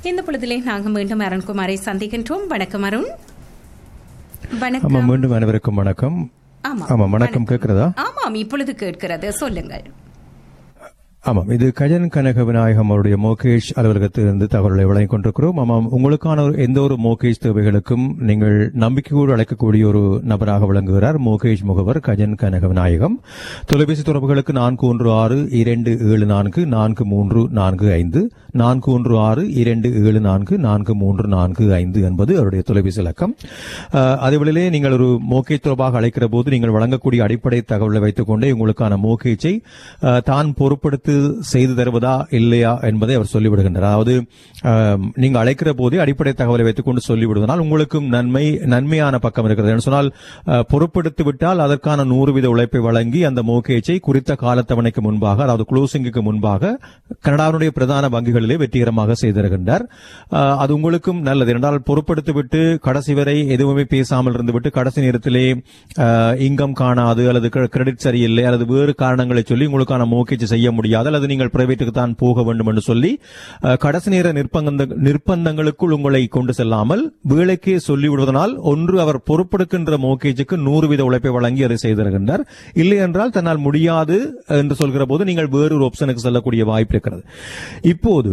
இந்த பொழுதிலே நாங்கள் மீண்டும் அருண்குமாரை சந்திக்கின்றோம் வணக்கம் அருண் ஆமா வணக்கம் மீண்டும் அனைவருக்கும் வணக்கம் ஆமா ஆமா வணக்கம் கேட்கிறதா ஆமாம் இப்பொழுது கேட்கிறது சொல்லுங்கள் ஆமாம் இது கஜன் கனக விநாயகம் அவருடைய மோகேஷ் அலுவலகத்திலிருந்து தகவல்களை வழங்கிக் கொண்டிருக்கிறோம் ஆமாம் உங்களுக்கான ஒரு- எந்த ஒரு மோகேஷ் தேவைகளுக்கும் நீங்கள் நம்பிக்கையோடு அழைக்கக்கூடிய ஒரு நபராக விளங்குகிறார் மோகேஷ் முகவர் கஜன் கனக விநாயகம் தொலைபேசி தொடர்புகளுக்கு நான்கு ஒன்று ஆறு இரண்டு ஏழு நான்கு நான்கு மூன்று நான்கு ஐந்து நான்கு ஒன்று ஆறு இரண்டு ஏழு நான்கு நான்கு மூன்று நான்கு ஐந்து என்பது அவருடைய தொலைபேசி இலக்கம் அஹ், அதேவேளையிலே நீங்கள் ஒரு மோகேஜ் தொடர்பாக அழைக்கிற போது நீங்கள் வழங்கக்கூடிய அடிப்படை தகவலை வைத்துக் கொண்டே உங்களுக்கான மோகேஜை அஹ், தான் பொறுப்படுத்தி செய்து தருவதா இல்லையா என்பதை அவர் சொல்லிவிடுகின்றார் அதாவது அஹ், நீங்கள் அழைக்கிற போதே அடிப்படை தகவலை வைத்துக் கொண்டு சொல்லிவிடுவதனால் உங்களுக்கும் நன்மை நன்மையான பக்கம் இருக்கிறது என்று சொன்னால் அஹ், பொறுப்படுத்தி விட்டால் அதற்கான நூறு வீத உழைப்பை வழங்கி அந்த மோகேஜை குறித்த காலத்தவணைக்கு முன்பாக அதாவது குளோசிங்குக்கு முன்பாக கனடாவினுடைய பிரதான வங்கிகளிலே வெற்றிகரமாக செய்திருக்கின்றார் அஹ், அது உங்களுக்கும் நல்லது என்றால் பொறுப்படுத்தி விட்டு கடைசி வரை எதுவுமே பேசாமல் இருந்துவிட்டு கடைசி நேரத்திலே இன்கம் காணாது அல்லது கிரெடிட் சரியில்லை அல்லது வேறு காரணங்களை சொல்லி உங்களுக்கான மோகேஜ் செய்ய முடியாது அல்லது நீங்கள் பிரைவேட்டுக்கு தான் போக வேண்டும் என்று சொல்லி அஹ், கடைசி நேர நிர்பந்த நிர்பந்தங்களுக்குள் உங்களை கொண்டு செல்லாமல் வேலைக்கே சொல்லிவிடுவதனால் ஒன்று அவர் பொறுப்பெடுக்கின்ற மோகேஜுக்கு நூறு வீத உழைப்பை வழங்கி அதை செய்திருக்கின்றார் இல்லை என்றால் தன்னால் முடியாது என்று சொல்கிற போது நீங்கள் வேறு ஒரு ஆப்ஷனுக்கு செல்லக்கூடிய வாய்ப்பு இருக்கிறது இப்போது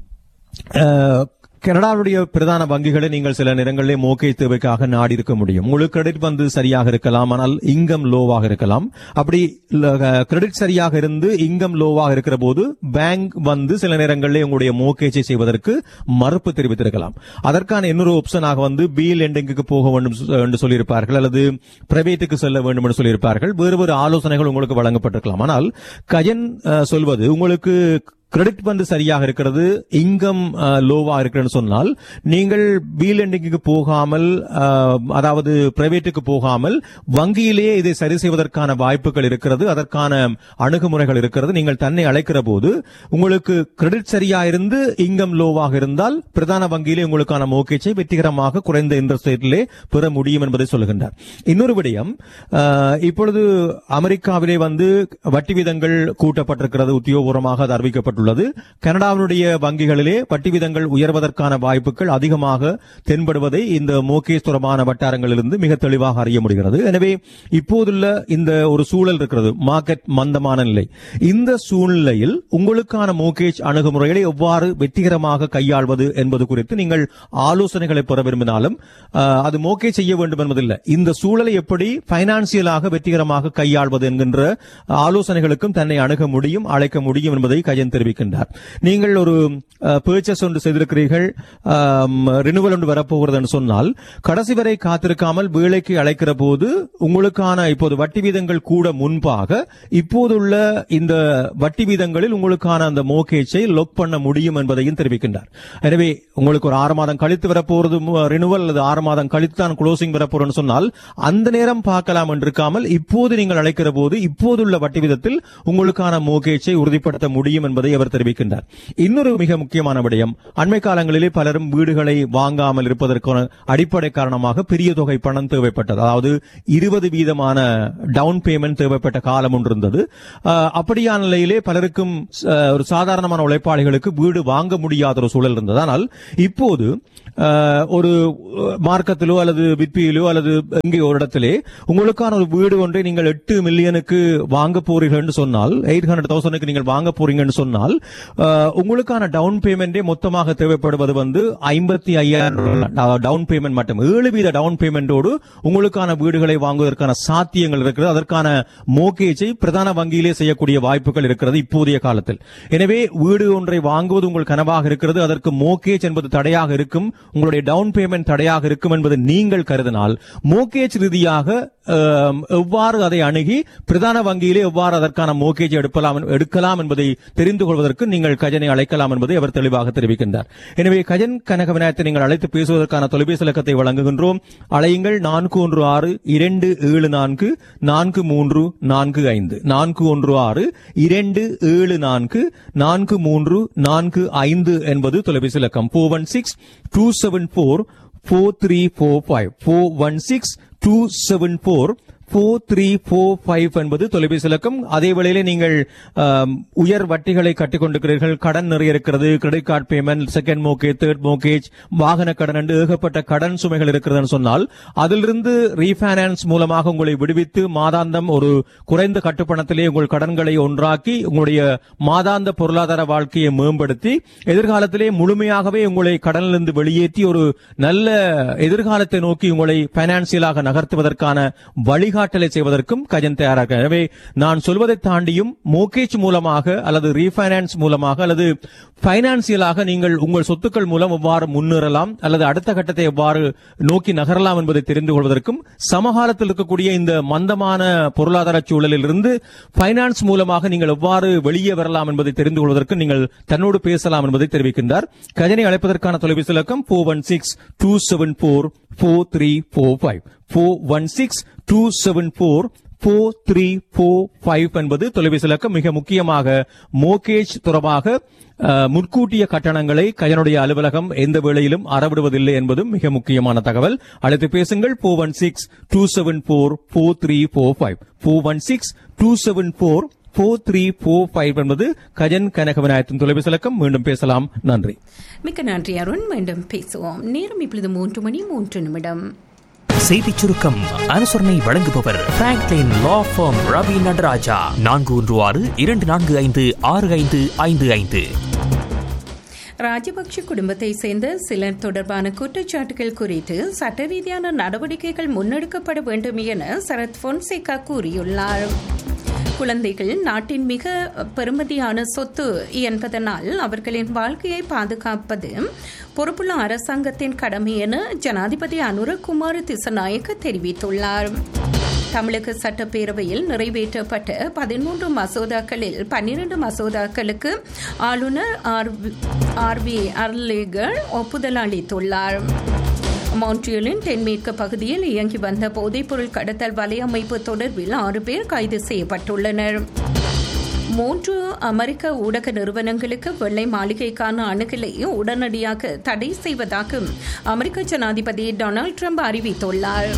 அஹ், கனடாவுடைய பிரதான வங்கிகளை நீங்கள் சில நேரங்களிலே மோகேஜ் தேவைக்காக நாடி இருக்க முடியும் உங்களுக்கு கிரெடிட் வந்து சரியாக இருக்கலாம் ஆனால் இன்கம் லோவாக இருக்கலாம் அப்படி கிரெடிட் சரியாக இருந்து இன்கம் லோவாக இருக்கிற போது பேங்க் வந்து சில நேரங்களிலே உங்களுடைய மோகேஜை செய்வதற்கு மறுப்பு தெரிவித்திருக்கலாம் அதற்கான இன்னொரு ஆப்ஷனாக வந்து பில் எண்டிங்குக்கு போக வேண்டும் சொ- என்று சொல்லியிருப்பார்கள் அல்லது பிரைவேட்டுக்கு செல்ல வேண்டும் என்று சொல்லியிருப்பார்கள் வேறு வேறு ஆலோசனைகள் உங்களுக்கு வழங்கப்பட்டிருக்கலாம் ஆனால் கஜன் அஹ், சொல்வது உங்களுக்கு கிரெடிட் வந்து சரியாக இருக்கிறது இன்கம் லோவா இருக்கிறதுன்னு சொன்னால் நீங்கள் பீல் எண்டிங்க்கு போகாமல் அஹ், அதாவது பிரைவேட்டுக்கு போகாமல் வங்கியிலேயே இதை சரி செய்வதற்கான வாய்ப்புகள் இருக்கிறது அதற்கான அணுகுமுறைகள் இருக்கிறது நீங்கள் தன்னை அழைக்கிற போது உங்களுக்கு கிரெடிட் சரியா இருந்து இன்கம் லோவாக இருந்தால் பிரதான வங்கியிலே உங்களுக்கான மோகேஜை வெற்றிகரமாக குறைந்த இன்ட்ரெஸ்ட் ரேட்டிலே பெற முடியும் என்பதை சொல்லுகின்றார் இன்னொரு விடயம் அஹ், இப்பொழுது அமெரிக்காவிலே வந்து வட்டி வீதங்கள் கூட்டப்பட்டிருக்கிறது உத்தியோகபூர்வமாக அது அறிவிக்கப்பட்டுள்ளது கனடாவினுடைய வங்கிகளிலே வட்டி வீதங்கள் உயர்வதற்கான வாய்ப்புகள் அதிகமாக தென்படுவதை இந்த மோகேஷ் தொடர்பான வட்டாரங்களிலிருந்து மிக தெளிவாக அறிய முடிகிறது எனவே இப்போதுள்ள இந்த ஒரு சூழல் இருக்கிறது மார்க்கெட் மந்தமான நிலை இந்த சூழ்நிலையில் உங்களுக்கான மோகேஜ் அணுகுமுறைகளை எவ்வாறு வெற்றிகரமாக கையாள்வது என்பது குறித்து நீங்கள் ஆலோசனைகளை பெற விரும்பினாலும் அஹ், அது மோகேஜ் செய்ய வேண்டும் என்பதில்லை இந்த சூழலை எப்படி பைனான்சியலாக வெற்றிகரமாக கையாள்வது என்கின்ற ஆலோசனைகளுக்கும் தன்னை அணுக முடியும் அழைக்க முடியும் என்பதை கஜன் தெரிவிக்கின்றார் நீங்கள் ஒரு பர்ச்சேஸ் ஒன்று செய்திருக்கிறீர்கள் ரினுவல் ஒன்று வரப்போகிறது என்று சொன்னால் கடைசி வரை காத்திருக்காமல் வேலைக்கு அழைக்கிற போது உங்களுக்கான இப்போது வட்டி வீதங்கள் கூட முன்பாக இப்போதுள்ள இந்த வட்டி வீதங்களில் உங்களுக்கான அந்த மோகேஜை லொக் பண்ண முடியும் என்பதையும் தெரிவிக்கின்றார் எனவே உங்களுக்கு ஒரு ஆறு மாதம் கழித்து வரப்போறது ரினுவல் அல்லது ஆறு மாதம் கழித்து தான் க்ளோசிங் வரப்போறேன்னு சொன்னால் அந்த நேரம் பார்க்கலாம் என்றிருக்காமல் இப்போது நீங்கள் அழைக்கிற போது இப்போதுள்ள வட்டி விதத்தில் உங்களுக்கான மோகேஜை உறுதிப்படுத்த முடியும் என்பதை அவர் தெரிவிக்கின்றார் இன்னொரு மிக முக்கியமான விடயம் அண்மை காலங்களிலே பலரும் வீடுகளை வாங்காமல் இருப்பதற்கான அடிப்படை காரணமாக பெரிய தொகை பணம் தேவைப்பட்டது அதாவது இருபது வீதமான டவுன் பேமெண்ட் தேவைப்பட்ட காலம் ஒன்று இருந்தது அஹ், அப்படியான நிலையிலே பலருக்கும் அஹ், ஒரு சாதாரணமான உழைப்பாளிகளுக்கு வீடு வாங்க முடியாத ஒரு சூழல் இருந்தது ஆனால் இப்போது அஹ், ஒரு மார்க்கத்திலோ அல்லது விற்பியிலோ அல்லது எங்கே ஒரு இடத்திலே உங்களுக்கான ஒரு வீடு ஒன்றை நீங்கள் எட்டு மில்லியனுக்கு வாங்க போறீர்கள் என்று சொன்னால் எயிட் ஹண்ட்ரட் தௌசண்ட்க்கு நீங்கள் வாங்க போறீங்கன்னு சொன்னால் அஹ், உங்களுக்கான டவுன் பேமெண்டே மொத்தமாக தேவைப்படுவது வந்து ஐம்பத்தி ஐயாயிரம் டவுன் பேமெண்ட் மட்டும் ஏழு வீத டவுன் பேமெண்டோடு உங்களுக்கான வீடுகளை வாங்குவதற்கான சாத்தியங்கள் இருக்கிறது அதற்கான மோகேஜை பிரதான வங்கியிலே செய்யக்கூடிய வாய்ப்புகள் இருக்கிறது இப்போதைய காலத்தில் எனவே வீடு ஒன்றை வாங்குவது உங்கள் கனவாக இருக்கிறது அதற்கு மோகேஜ் என்பது தடையாக இருக்கும் உங்களுடைய டவுன் பேமெண்ட் தடையாக இருக்கும் என்பது நீங்கள் கருதினால் மோகேஜ் ரீதியாக அஹ், எவ்வாறு அதை அணுகி பிரதான வங்கியிலே எவ்வாறு அதற்கான மோகேஜ் எடுக்கலாம் எடுக்கலாம் என்பதை தெரிந்து கொள்வதற்கு நீங்கள் கஜனை அழைக்கலாம் என்பதை அவர் தெளிவாக தெரிவிக்கின்றார் எனவே கஜன் கனக விநாயகத்தை நீங்கள் அழைத்து பேசுவதற்கான தொலைபேசி இலக்கத்தை வழங்குகின்றோம் அழையுங்கள் நான்கு ஒன்று ஆறு இரண்டு ஏழு நான்கு நான்கு மூன்று நான்கு ஐந்து நான்கு ஒன்று ஆறு இரண்டு ஏழு நான்கு நான்கு மூன்று நான்கு ஐந்து என்பது தொலைபேசி இலக்கம் four one six two seven four four three four five four one six two seven four four three four five என்பது தொலைபேசி இலக்கம் அதே வேளையிலே நீங்கள் ஆம், உயர் வட்டிகளை கட்டிக் கொண்டிருக்கிறீர்கள் கடன் நிறைய இருக்கிறது credit card payment second mortgage third mortgage வாகன கடன் என்று ஏகப்பட்ட கடன் சுமைகள் இருக்கிறதுன்னு சொன்னால் அதிலிருந்து ரீஃபைனான்ஸ் மூலமாக உங்களை விடுவித்து மாதாந்தம் ஒரு குறைந்த கட்டுப்பணத்திலே உங்கள் கடன்களை ஒன்றாக்கி உங்களுடைய மாதாந்த பொருளாதார வாழ்க்கையை மேம்படுத்தி எதிர்காலத்திலே முழுமையாகவே உங்களை கடனிலிருந்து வெளியேற்றி ஒரு நல்ல எதிர்காலத்தை நோக்கி உங்களை பைனான்சியலாக நகர்த்துவதற்கான வழிகாட்டலை செய்வதற்கும் கஜன் தயாராக எனவே நான் சொல்வதை தாண்டியும் மோகேஜ் மூலமாக அல்லது ரீஃபைனான்ஸ் மூலமாக அல்லது பைனான்சியலாக நீங்கள் உங்கள் சொத்துக்கள் மூலம் எவ்வாறு முன்னேறலாம் அல்லது அடுத்த கட்டத்தை எவ்வாறு நோக்கி நகரலாம் என்பதை தெரிந்து கொள்வதற்கும் சமகாலத்தில் இருக்கக்கூடிய இந்த மந்தமான பொருளாதார சூழலில் இருந்து பைனான்ஸ் மூலமாக நீங்கள் எவ்வாறு வெளியே வரலாம் என்பதை தெரிந்து கொள்வதற்கு நீங்கள் தன்னோடு பேசலாம் என்பதை தெரிவிக்கின்றார் கஜனை அழைப்பதற்கான தொலைபேசி இலக்கம் four one six two seven four four three four five four one six two seven four four three four five என்பது தொலைபேசி இலக்கம் மிக முக்கியமாக மோகேஜ் தொடர்பாக அஹ், முன்கூட்டிய கட்டணங்களை கயனுடைய அலுவலகம் எந்த வேளையிலும் அறவிடுவதில்லை என்பதும் மிக முக்கியமான தகவல் அழைத்து பேசுங்கள் four one six two seven four four three four five four one six two seven four four three four five என்பது கஜன் கனகவிநாயகத்தின் தொலைபேசி இலக்கம் மீண்டும் பேசலாம் நன்றி மிக்க நன்றி அருண் மீண்டும் பேசுவோம் நேரம் இப்பொழுது மூன்று மணி மூன்று நிமிடம் செய்திச் சுருக்கம் அனுசரணை வழங்குபவர் Franklin law firm Ravi Nadarajah நான்கு ஒன்று ஆறு இரண்டு நான்கு ஐந்து ஆறு ஐந்து ஐந்து ஐந்து ராஜபக்ஷ குடும்பத்தை சேர்ந்த சிலர் தொடர்பான குற்றச்சாட்டுகள் குறித்து சட்ட ரீதியான நடவடிக்கைகள் முன்னெடுக்கப்பட வேண்டும் என சரத் பொன்சேகா கூறியுள்ளார் குழந்தைகள் நாட்டின் மிக பெருமதியான சொத்து என்பதனால் அவர்களின் வாழ்க்கையை பாதுகாப்பது பொறுப்புள்ள அரசாங்கத்தின் கடமை என ஜனாதிபதி அனுரகுமார் திசநாயக்க தெரிவித்துள்ளார் தமிழக சட்டப்பேரவையில் நிறைவேற்றப்பட்ட பதிமூன்று மசோதாக்களில் பன்னிரண்டு மசோதாக்களுக்கு ஆளுநர் ஆர் ஆர் வி அர்லேகர் ஒப்புதல் அளித்துள்ளார் மான்ட்ரியலின் தென்மேற்கு பகுதியில் இயங்கி வந்த போதைப்பொருள் கடத்தல் வலையமைப்பு தொடர்பில் ஆறு பேர் கைது செய்யப்பட்டுள்ளனர் மூன்று அமெரிக்க ஊடக நிறுவனங்களுக்கு வெள்ளை மாளிகைக்கான அணுகலை உடனடியாக தடை செய்வதாக அமெரிக்க ஜனாதிபதி டொனால்ட் ட்ரம்ப் அறிவித்துள்ளார்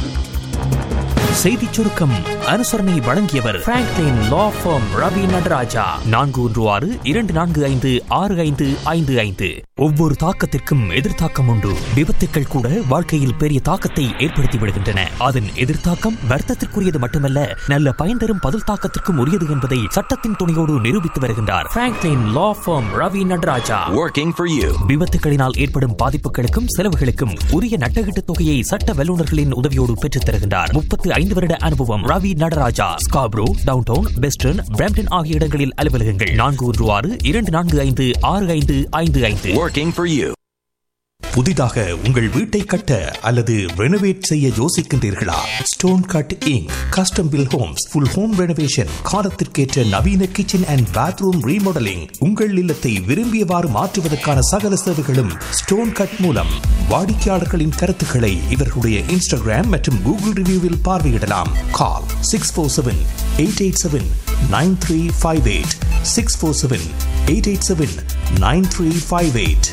செய்திச் சுருக்கம் அனுசரணை வழங்கியவர் Franklin law firm Ravi Nadarajah நான்கு ஒன்று ஆறு இரண்டு நான்கு ஐந்து ஆறு ஐந்து ஐந்து ஐந்து ஒவ்வொரு தாக்கத்திற்கும் எதிர்த்தாக்கம் உண்டு விபத்துக்கள் கூட வாழ்க்கையில் பெரிய தாக்கத்தை ஏற்படுத்தி விடுகின்றன அதன் எதிர்த்தாக்கம் வர்த்தத்திற்குரியது மட்டுமல்ல நல்ல பயன் தரும் பதில் தாக்கத்திற்கும் உரியது என்பதை சட்டத்தின் துணையோடு நிரூபித்து வருகின்றார் Franklin law firm Ravi Nadarajah Working for you. விபத்துகளினால் ஏற்படும் பாதிப்புகளுக்கும் செலவுகளுக்கும் உரிய நட்டகீட்டு தொகையை சட்ட வல்லுநர்களின் உதவியோடு பெற்றுத் தருகின்றார் முப்பத்தி ஐந்து வருட அனுபவம் Ravi Nadarajah Scarborough downtown Weston Brampton ஆகிய இடங்களில் அலுவலகங்கள் நான்கு ஒன்று ஆறு இரண்டு நான்கு ஐந்து ஆறு ஐந்து ஐந்து ஐந்து Working for you. புதிதாக உங்கள் வீட்டை கட்ட அல்லது ரெனோவேட் செய்ய யோசிக்கின்றீர்களா stone cut inc custom build homes full home renovation காலத்திற்கேற்ற நவீன கிச்சன் அண்ட் பாத்ரூம் ரீமாடலிங் உங்கள் இல்லத்தை விரும்பியவாறு மாற்றுவதற்கான சகல சேவைகளும் ஸ்டோன் கட் மூலம் வாடிக்கையாளர்களின் கருத்துக்களை இவர்களுடைய இன்ஸ்டாகிராம் மற்றும் கூகுள் ரிவ்யூவில் பார்வையிடலாம் call six four seven eight eight seven nine three five eight six four seven eight eight seven nine three five eight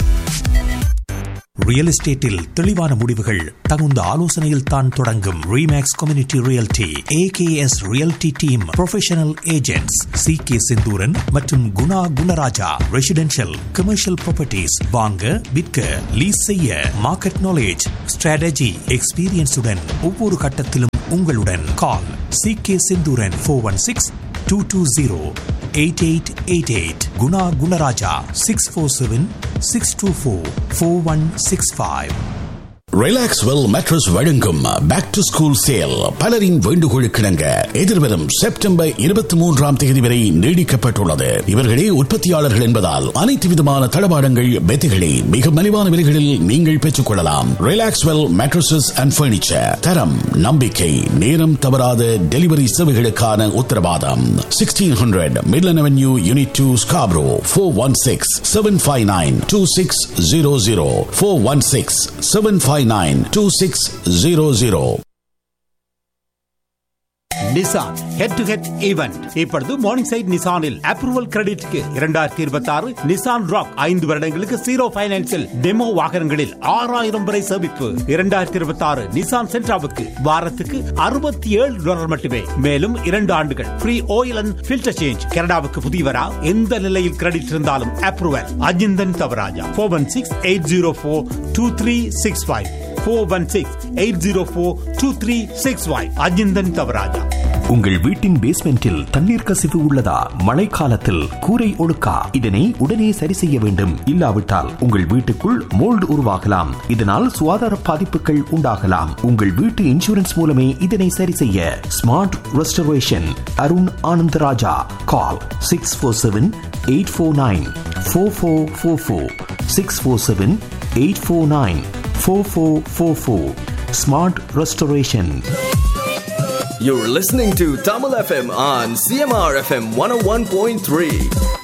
real எஸ்டேட்டில் தெளிவான முடிவுகள் தகுந்த ஆலோசனையில் தான் தொடங்கும் remax community realty AKS realty team professional agents C K Senthuran மற்றும் Guna Gunarajah residential commercial properties வாங்க விற்க லீஸ் செய்ய மார்க்கெட் நாலேஜ் ஸ்ட்ராட்டஜி எக்ஸ்பீரியன்ஸுடன் ஒவ்வொரு கட்டத்திலும் உங்களுடன் call C K Senthuran four one six two two zero eight eight eight eight Guna Gunarajah six four seven six two four four one six five Relaxwell mattress வழங்கும் back to school sale பலரின் வேண்டுகோளுக்கிணங்க எதிர்வரும் September இருபத்தி மூன்றாம் தேதி வரை நீடிக்கப்பட்டுள்ளது இவர்களே உற்பத்தியாளர்கள் என்பதால் அனைத்து விதமான தளபாடங்கள் பெத்திகளை மிக மலிவான விலைகளில் நீங்கள் பெற்றுக் கொள்ளலாம் ரிலாக்ஸ்வெல் மேட்ரஸஸ் அண்ட் பர்னிச்சர் தரம் நம்பிக்கை நேரம் தவறாத டெலிவரி சேவைகளுக்கான உத்தரவாதம் sixteen hundred Midland avenue unit two Scarborough four one six seven five nine two six zero zero four one six seven five nine two six zero zero Nissan head to head event இப்பொழுது Morningside நிசானில் approval கிரெடிட்க்கு இரண்டாயிரத்தி இருபத்தி ஆறு Nissan rock ஐந்து வருடங்களுக்கு zero பைனான்சில் demo வாகனங்களில் ஆறாயிரம் வரை சேமிப்பு இரண்டாயிரத்தி இருபத்தி ஆறு நிசான் சென்ட்ராவுக்கு வாரத்துக்கு அறுபத்தி ஏழு டாலர் மட்டுமே மேலும் இரண்டு ஆண்டுகள் free oil and filter change கனடாவுக்கு புதியவரா எந்த நிலையில் கிரெடிட் இருந்தாலும் approval Ajinthan Thavarajah four one six eight zero four two three six five four one six eight zero four two three six five Ajinthan Thavarajah உங்கள் வீட்டின் பேஸ்மெண்டில் தண்ணீர் கசிவு உள்ளதா மழைக்காலத்தில் கூரை ஒழுக்கா இதனை உடனே சரி செய்ய வேண்டும் இல்லாவிட்டால் உங்கள் வீட்டுக்குள் மோல்டு உருவாகலாம் இதனால் சுகாதார பாதிப்புகள் உண்டாகலாம் உங்கள் வீட்டு இன்சூரன்ஸ் மூலமே இதனை சரி செய்ய smart restoration Arun Anandarajah call six four seven eight four nine four four four four six four seven eight four nine four four four four smart restoration You're listening to Tamil FM on CMR FM 101.3.